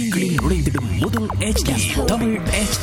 உங்களின் நுழைந்திடும் முதல் HD தமிழ் HD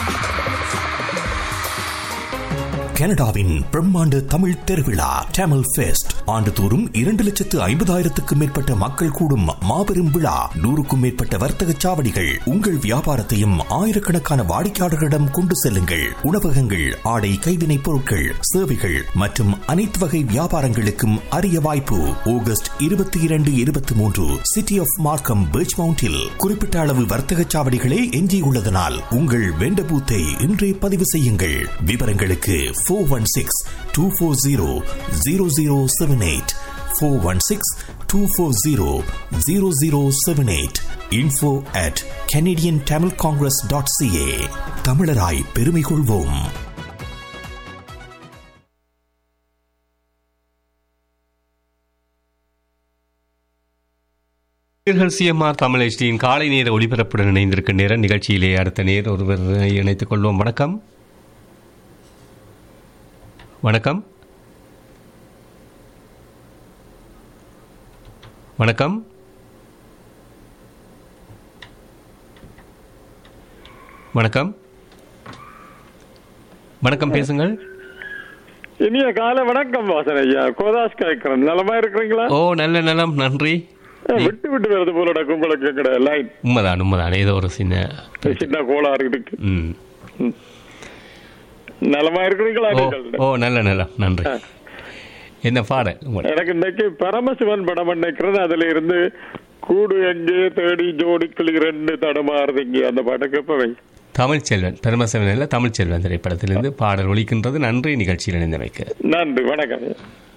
கனடாவின் பிரம்மாண்ட தமிழ் திருவிழா டேமல் ஃபெஸ்ட் ஆண்டுதோறும் இரண்டு லட்சத்து ஐம்பதாயிரத்துக்கும் மேற்பட்ட மக்கள் கூடும் மாபெரும் விழா நூறுக்கும் மேற்பட்ட வர்த்தக சாவடிகள் உங்கள் வியாபாரத்தையும் ஆயிரக்கணக்கான வாடிக்கையாளர்களிடம் கொண்டு செல்லுங்கள் உணவகங்கள் ஆடை கைவினைப் பொருட்கள் சேவைகள் மற்றும் அனைத்து வகை வியாபாரங்களுக்கும் அரிய வாய்ப்பு ஆகஸ்ட் இருபத்தி இரண்டு இருபத்தி மூன்று சிட்டி ஆஃப் மார்க்கம் பீச் மவுண்டில் குறிப்பிட்ட அளவு வர்த்தக சாவடிகளே எஞ்சியுள்ளதனால் உங்கள் வெண்ட பூத்தை இன்றே பதிவு செய்யுங்கள் விவரங்களுக்கு four one six two four zero zero zero seven eight four one six two four zero zero zero seven eight info at Canadian Tamil congress dot CA தமிழராய் பெருமை கொள்வோம் சிஎம்ஆர் தமிழ் HDயின் காலை நேர ஒளிபரப்புடன் இணைந்திருக்க நேரம் நிகழ்ச்சியிலே அடுத்த நேர் ஒருவர் இணைத்துக் கொள்வோம் வணக்கம் வணக்கம் வணக்கம் வணக்கம் வணக்கம் பேசுங்கள் இனிய காலை வணக்கம் வாசன் ஐயா கோதாஸ் கேட்கிறேன் நலமா இருக்கிறீங்களா ஓ நல்ல நலம் நன்றி ஏன் விட்டு விட்டு வருது போல கும்பலுக்கு கிடையாது லைன் உண்மைதான் உண்மைதான் ஏதோ ஒரு சின்ன சின்ன கோளாறு இருக்கு ம் நலமா இருக்கிறீங்களா ஓ நீங்கள் ஓ நல்ல நலம் நன்றி என்ன பாட உங்களோட எனக்கு இன்னைக்கு பரமசிவன் படம் நினைக்கிறேன் அதுல இருந்து கூடு எங்கே தேடி ஜோடிக்குள் இரண்டு தடமாறுது இங்கே அந்த பாட்டுக்கு எப்ப வை தமிழ் செல்வன் பெருமசவன் தமிழ் செல்வன் திரைப்படத்திலிருந்து பாடல் ஒலிக்கின்றது நன்றி நிகழ்ச்சியில் இணைந்தமைக்கு நன்றி வணக்கம்